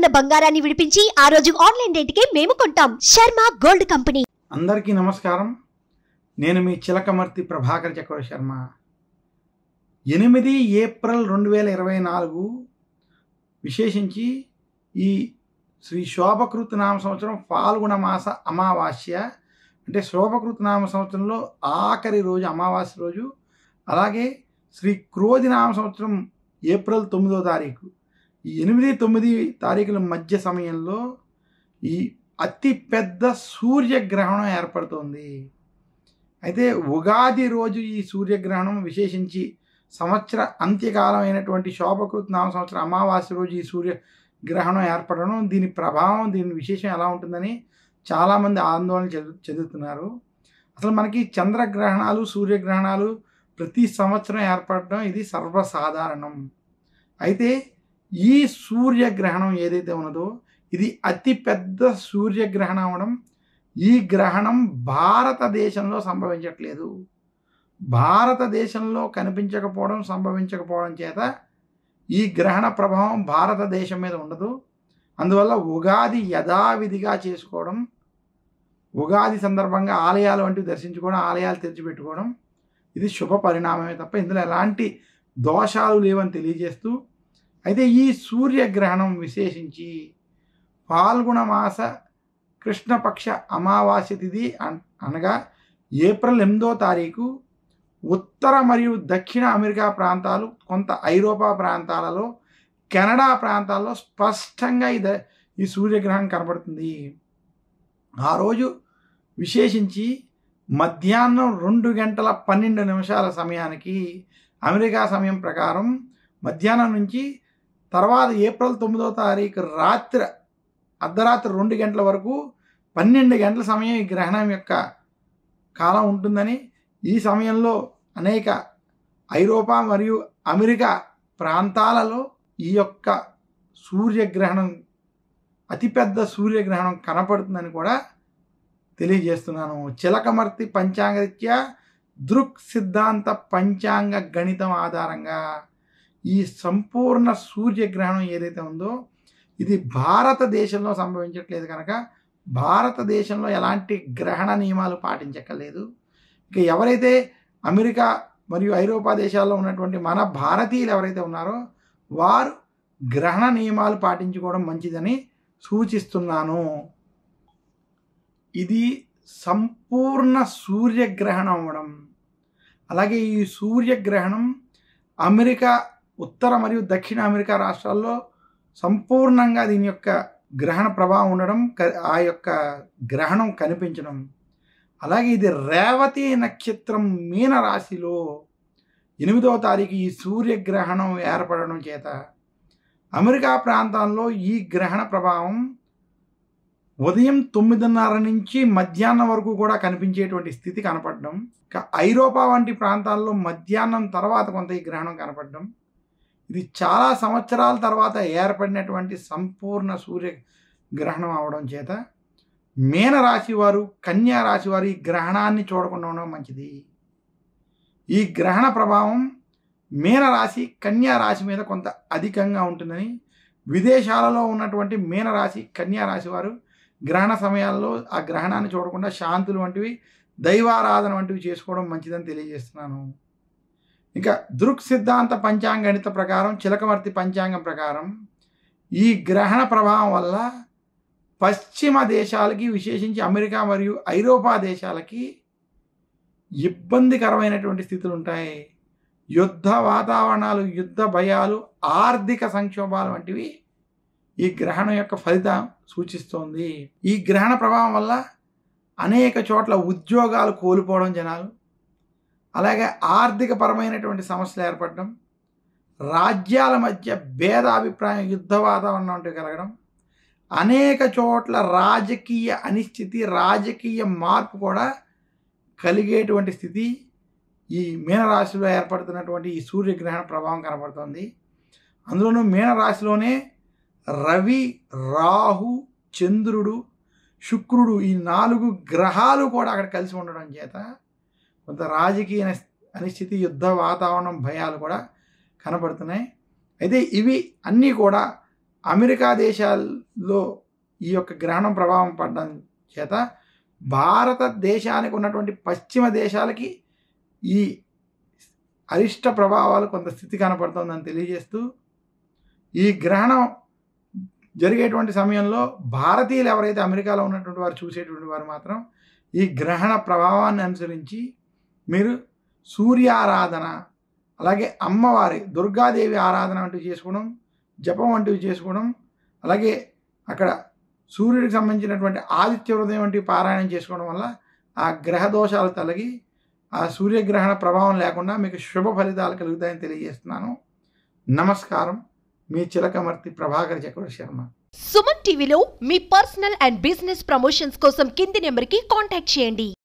ఉన్న బంగారాన్ని విడిపించి ఆ రోజు ఆన్లైన్ రేటుకే మేము కొంటాం శర్మ గోల్డ్ కంపెనీ అందరికీ నమస్కారం నేను మీ చిలకమర్తి ప్రభాకర్ చక్రవర్తి శర్మ ఎనిమిది ఏప్రిల్ రెండు వేల ఇరవై నాలుగు విశేషించి ఈ శ్రీ శోభకృత్ నామ సంవత్సరం ఫాల్గుణ మాస అమావాస్య అంటే శోభకృత్ నామ సంవత్సరంలో ఆఖరి రోజు అమావాస్య రోజు అలాగే శ్రీ క్రోధి నామ సంవత్సరం ఏప్రిల్ తొమ్మిదో తారీఖు ఈ ఎనిమిది తొమ్మిది తారీఖుల మధ్య సమయంలో ఈ అతి పెద్ద సూర్యగ్రహణం ఏర్పడుతోంది అయితే ఉగాది రోజు ఈ సూర్యగ్రహణం విశేషించి సంవత్సర అంత్యకాలం అయినటువంటి శోభకృత్ నామ సంవత్సర అమావాస్య రోజు ఈ సూర్యగ్రహణం ఏర్పడడం దీని ప్రభావం దీని విశేషం ఎలా ఉంటుందని చాలామంది ఆందోళన చెందు చెందుతున్నారు అసలు మనకి చంద్రగ్రహణాలు సూర్యగ్రహణాలు ప్రతి సంవత్సరం ఏర్పడడం ఇది సర్వసాధారణం అయితే ఈ సూర్యగ్రహణం ఏదైతే ఉన్నదో ఇది అతి పెద్ద సూర్యగ్రహణం అవడం ఈ గ్రహణం భారతదేశంలో సంభవించట్లేదు భారతదేశంలో కనిపించకపోవడం సంభవించకపోవడం చేత ఈ గ్రహణ ప్రభావం భారతదేశం మీద ఉండదు అందువల్ల ఉగాది యథావిధిగా చేసుకోవడం ఉగాది సందర్భంగా ఆలయాలు వంటివి దర్శించుకోవడం ఆలయాలు తెరిచిపెట్టుకోవడం ఇది శుభ పరిణామమే తప్ప ఇందులో ఎలాంటి దోషాలు లేవని తెలియజేస్తూ అయితే ఈ సూర్యగ్రహణం విశేషించి పాల్గొన మాస కృష్ణపక్ష అమావాస్య తిథి అన్- అనగా ఏప్రిల్ ఎనిమిదో తారీఖు ఉత్తర మరియు దక్షిణ అమెరికా ప్రాంతాలు కొంత ఐరోపా ప్రాంతాలలో కెనడా ప్రాంతాల్లో స్పష్టంగా ఈ ద- ఈ సూర్యగ్రహణం కనబడుతుంది ఆ రోజు విశేషించి మధ్యాహ్నం రెండు గంటల పన్నెండు నిమిషాల సమయానికి అమెరికా సమయం ప్రకారం మధ్యాహ్నం నుంచి తర్వాత ఏప్రిల్ తొమ్మిదో తారీఖు రాత్రి అర్ధరాత్రి రెండు గంటల వరకు పన్నెండు గంటల సమయం ఈ గ్రహణం యొక్క కాలం ఉంటుందని ఈ సమయంలో అనేక ఐరోపా మరియు అమెరికా ప్రాంతాలలో ఈ యొక్క సూర్యగ్రహణం అతిపెద్ద సూర్యగ్రహణం కనపడుతుందని కూడా తెలియజేస్తున్నాను చిలకమర్తి పంచాంగరీత్యా దృక్ సిద్ధాంత పంచాంగ గణితం ఆధారంగా ఈ సంపూర్ణ సూర్యగ్రహణం ఏదైతే ఉందో ఇది భారతదేశంలో సంభవించట్లేదు కనుక భారతదేశంలో ఎలాంటి గ్రహణ నియమాలు పాటించక్కర్లేదు ఇక ఎవరైతే అమెరికా మరియు ఐరోపా దేశాల్లో ఉన్నటువంటి మన భారతీయులు ఎవరైతే ఉన్నారో వారు గ్రహణ నియమాలు పాటించుకోవడం మంచిదని సూచిస్తున్నాను ఇది సంపూర్ణ సూర్యగ్రహణం అవ్వడం అలాగే ఈ సూర్యగ్రహణం అమెరికా ఉత్తర మరియు దక్షిణ అమెరికా రాష్ట్రాల్లో సంపూర్ణంగా దీని యొక్క గ్రహణ ప్రభావం ఉండడం క- ఆ యొక్క గ్రహణం కనిపించడం అలాగే ఇది రేవతి నక్షత్రం మీన రాశిలో ఎనిమిదవ తారీఖు ఈ సూర్యగ్రహణం ఏర్పడడం చేత అమెరికా ప్రాంతాల్లో ఈ గ్రహణ ప్రభావం ఉదయం తొమ్మిదిన్నర నుంచి మధ్యాహ్నం వరకు కూడా కనిపించేటువంటి స్థితి కనపడడం ఇక ఐరోపా వంటి ప్రాంతాల్లో మధ్యాహ్నం తర్వాత కొంత ఈ గ్రహణం కనపడడం ఇది చాలా సంవత్సరాల తర్వాత ఏర్పడినటువంటి సంపూర్ణ సూర్య గ్రహణం అవడం చేత మీనరాశి వారు కన్యా రాశి వారు ఈ గ్రహణాన్ని చూడకుండా ఉండడం మంచిది ఈ గ్రహణ ప్రభావం మీనరాశి కన్యా రాశి మీద కొంత అధికంగా ఉంటుందని విదేశాలలో ఉన్నటువంటి మీనరాశి కన్యా రాశి వారు గ్రహణ సమయాల్లో ఆ గ్రహణాన్ని చూడకుండా శాంతులు వంటివి దైవారాధన వంటివి చేసుకోవడం మంచిదని తెలియజేస్తున్నాను ఇంకా దృక్ సిద్ధాంత పంచాంగణిత ప్రకారం చిలకవర్తి పంచాంగం ప్రకారం ఈ గ్రహణ ప్రభావం వల్ల పశ్చిమ దేశాలకి విశేషించి అమెరికా మరియు ఐరోపా దేశాలకి ఇబ్బందికరమైనటువంటి స్థితులు ఉంటాయి యుద్ధ వాతావరణాలు యుద్ధ భయాలు ఆర్థిక సంక్షోభాలు వంటివి ఈ గ్రహణం యొక్క ఫలితం సూచిస్తోంది ఈ గ్రహణ ప్రభావం వల్ల అనేక చోట్ల ఉద్యోగాలు కోల్పోవడం జనాలు అలాగే ఆర్థిక పరమైనటువంటి సమస్యలు ఏర్పడడం రాజ్యాల మధ్య భేదాభిప్రాయం యుద్ధ వాతావరణం వంటివి కలగడం అనేక చోట్ల రాజకీయ అనిశ్చితి రాజకీయ మార్పు కూడా కలిగేటువంటి స్థితి ఈ మీనరాశిలో ఏర్పడుతున్నటువంటి ఈ సూర్యగ్రహణ ప్రభావం కనబడుతుంది అందులోనూ మీనరాశిలోనే రవి రాహు చంద్రుడు శుక్రుడు ఈ నాలుగు గ్రహాలు కూడా అక్కడ కలిసి ఉండడం చేత కొంత రాజకీయ అనిస్- అనిశ్చితి యుద్ధ వాతావరణం భయాలు కూడా కనపడుతున్నాయి అయితే ఇవి అన్నీ కూడా అమెరికా దేశాల్లో ఈ యొక్క గ్రహణం ప్రభావం పడడం చేత భారతదేశానికి ఉన్నటువంటి పశ్చిమ దేశాలకి ఈ అరిష్ట ప్రభావాలు కొంత స్థితి కనపడుతుందని తెలియజేస్తూ ఈ గ్రహణం జరిగేటువంటి సమయంలో భారతీయులు ఎవరైతే అమెరికాలో ఉన్నటువంటి వారు చూసేటువంటి వారు మాత్రం ఈ గ్రహణ ప్రభావాన్ని అనుసరించి మీరు సూర్యారాధన అలాగే అమ్మవారి దుర్గాదేవి ఆరాధన వంటివి చేసుకోవడం జపం వంటివి చేసుకోవడం అలాగే అక్కడ సూర్యుడికి సంబంధించినటువంటి ఆదిత్య హృదయం వంటివి పారాయణం చేసుకోవడం వల్ల ఆ గ్రహ దోషాలు తొలగి ఆ సూర్యగ్రహణ ప్రభావం లేకుండా మీకు శుభ ఫలితాలు కలుగుతాయని తెలియజేస్తున్నాను నమస్కారం మీ చిలకమర్తి ప్రభాకర్ చక్రవర్తి శర్మ సుమన్ టీవీలో మీ పర్సనల్ అండ్ బిజినెస్ ప్రమోషన్స్ కోసం కింది నెంబర్కి కాంటాక్ట్ చేయండి